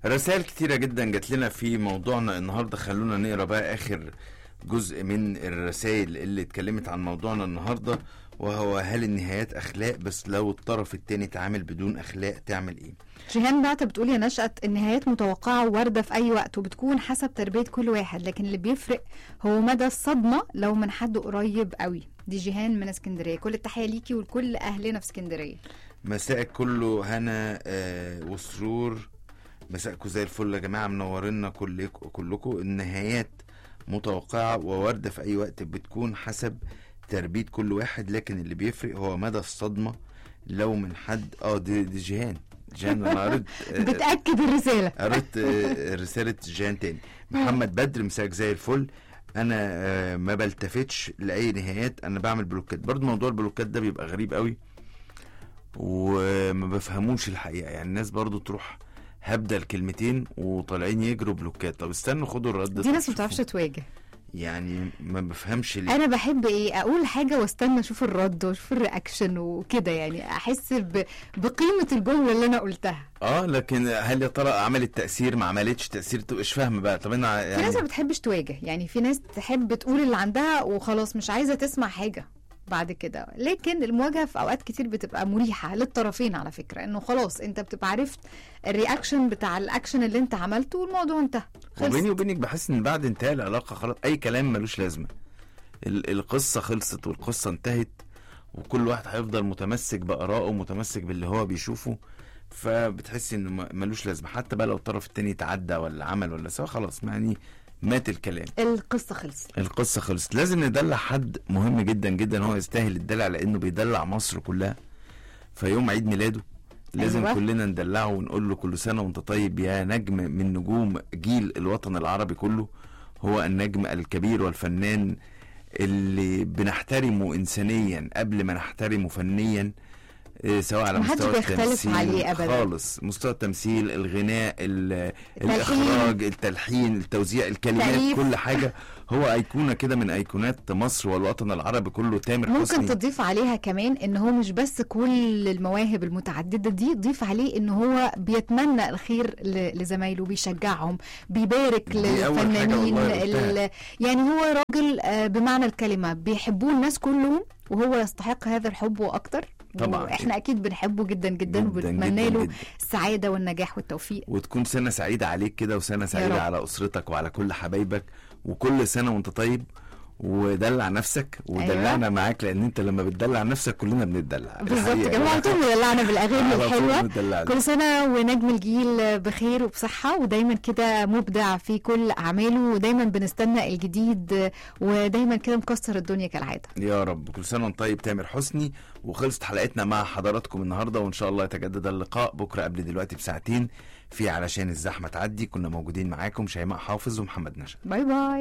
رسائل كتيرة جدا جات لنا في موضوعنا النهاردة خلونا نقرا بقى آخر جزء من الرسائل اللي اتكلمت عن موضوعنا النهاردة وهو هل النهايات أخلاق بس لو الطرف التاني تعامل بدون أخلاق تعمل إيه؟ جيهان بعت بتقول يا نشأت النهايات متوقعة وواردة في أي وقت وبتكون حسب تربية كل واحد لكن اللي بيفرق هو مدى الصدمة لو من حد قريب قوي دي جيهان من اسكندرية كل التحية ليكي ولكل أهلنا في اسكندرية مساء كله هنا آه وسرور مساءكم زي الفل يا جماعة منورينا كلكم كلكم النهايات متوقعة وواردة في أي وقت بتكون حسب تربية كل واحد لكن اللي بيفرق هو مدى الصدمة لو من حد اه دي, دي جيهان جيهان انا قريت آه، بتأكد الرسالة قريت آه، رسالة جيهان تاني محمد بدر مساك زي الفل انا آه، ما بلتفتش لاي نهايات انا بعمل بلوكات برضو موضوع البلوكات ده بيبقى غريب قوي وما بفهموش الحقيقه يعني الناس برضو تروح هبدا الكلمتين وطالعين يجروا بلوكات طب استنوا خدوا الرد دي ناس طب ما بتعرفش شوفوا. تواجه يعني ما بفهمش ليه انا بحب ايه اقول حاجه واستنى اشوف الرد واشوف الرياكشن وكده يعني احس ب... بقيمه الجمله اللي انا قلتها اه لكن هل يا ترى عملت تاثير ما عملتش تاثير تبقاش فاهمه بقى طب انا في يعني ناس ما بتحبش تواجه يعني في ناس تحب تقول اللي عندها وخلاص مش عايزه تسمع حاجه بعد كده لكن المواجهه في اوقات كتير بتبقى مريحه للطرفين على فكره انه خلاص انت بتبقى عرفت الرياكشن بتاع الاكشن اللي انت عملته والموضوع انتهى خلص وبيني وبينك بحس ان بعد انتهاء العلاقه خلاص اي كلام ملوش لازمه ال- القصه خلصت والقصه انتهت وكل واحد هيفضل متمسك بارائه ومتمسك باللي هو بيشوفه فبتحس انه م- ملوش لازمه حتى بقى لو الطرف التاني تعدى ولا عمل ولا سوا خلاص يعني مات الكلام القصه خلصت القصه خلصت لازم ندلع حد مهم جدا جدا هو يستاهل الدلع لانه بيدلع مصر كلها فيوم عيد ميلاده لازم أيوة. أيوة. كلنا ندلعه ونقول له كل سنه وانت طيب يا نجم من نجوم جيل الوطن العربي كله هو النجم الكبير والفنان اللي بنحترمه انسانيا قبل ما نحترمه فنيا إيه، سواء على محدش مستوى بيختلف التمثيل عليه أبداً. خالص مستوى التمثيل الغناء ال- التلحين. الاخراج التلحين التوزيع الكلمات تأليف. كل حاجه هو ايقونه كده من ايقونات مصر والوطن العربي كله تامر ممكن حسني تضيف عليها كمان ان هو مش بس كل المواهب المتعدده دي ضيف عليه ان هو بيتمنى الخير ل- لزمايله بيشجعهم بيبارك دي أول حاجة للفنانين والله قلتها. ال- يعني هو راجل آه، بمعنى الكلمه بيحبوه الناس كلهم وهو يستحق هذا الحب واكتر طبعاً. واحنا اكيد بنحبه جدا جدا, جداً وبنتمنى جداً له جداً. السعاده والنجاح والتوفيق وتكون سنه سعيده عليك كده وسنه سعيده رب. على اسرتك وعلى كل حبايبك وكل سنه وانت طيب ودلع نفسك ودلعنا معاك لان انت لما بتدلع نفسك كلنا بنتدلع بالظبط الحقيقة. كده على طول مدلعنا بالاغاني على طول الحلوه مدلعنا. كل سنة ونجم الجيل بخير وبصحة ودايما كده مبدع في كل أعماله ودايما بنستنى الجديد ودايما كده مكسر الدنيا كالعادة يا رب كل سنه وانت طيب تامر حسني وخلصت حلقتنا مع حضراتكم النهارده وان شاء الله يتجدد اللقاء بكره قبل دلوقتي بساعتين في علشان الزحمه تعدي كنا موجودين معاكم شيماء حافظ ومحمد نشا باي باي